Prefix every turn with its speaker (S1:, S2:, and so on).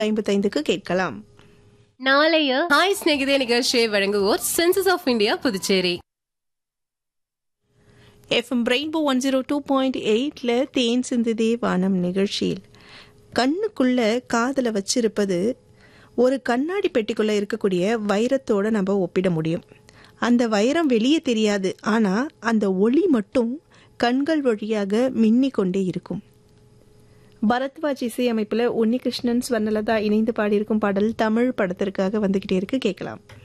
S1: ஐம்பத்தைந்துக்கு கேட்கலாம்
S2: நாளைய ஹாய் ஸ்நேகிதே நிகழ்ச்சியை வழங்குவோர் Census of India Puducherry
S1: FM Rainbow one zero two point எயிட்ல தேன் சிந்துதே வானம் நிகழ்ச்சியில் கண்ணுக்குள்ள காதல வச்சிருப்பது ஒரு கண்ணாடி பெட்டிக்குள்ள இருக்கக்கூடிய வைரத்தோட நம்ம ஒப்பிட முடியும் அந்த வைரம் வெளியே தெரியாது ஆனா அந்த ஒளி மட்டும் கண்கள் வழியாக மின்னிக் கொண்டே இருக்கும் பரத்வாஜ் இசையமைப்புல உன்னிகிருஷ்ணன் ஸ்வர்ணலதா இணைந்து பாடியிருக்கும் பாடல் தமிழ் படத்திற்காக வந்துகிட்டே இருக்கு கேட்கலாம்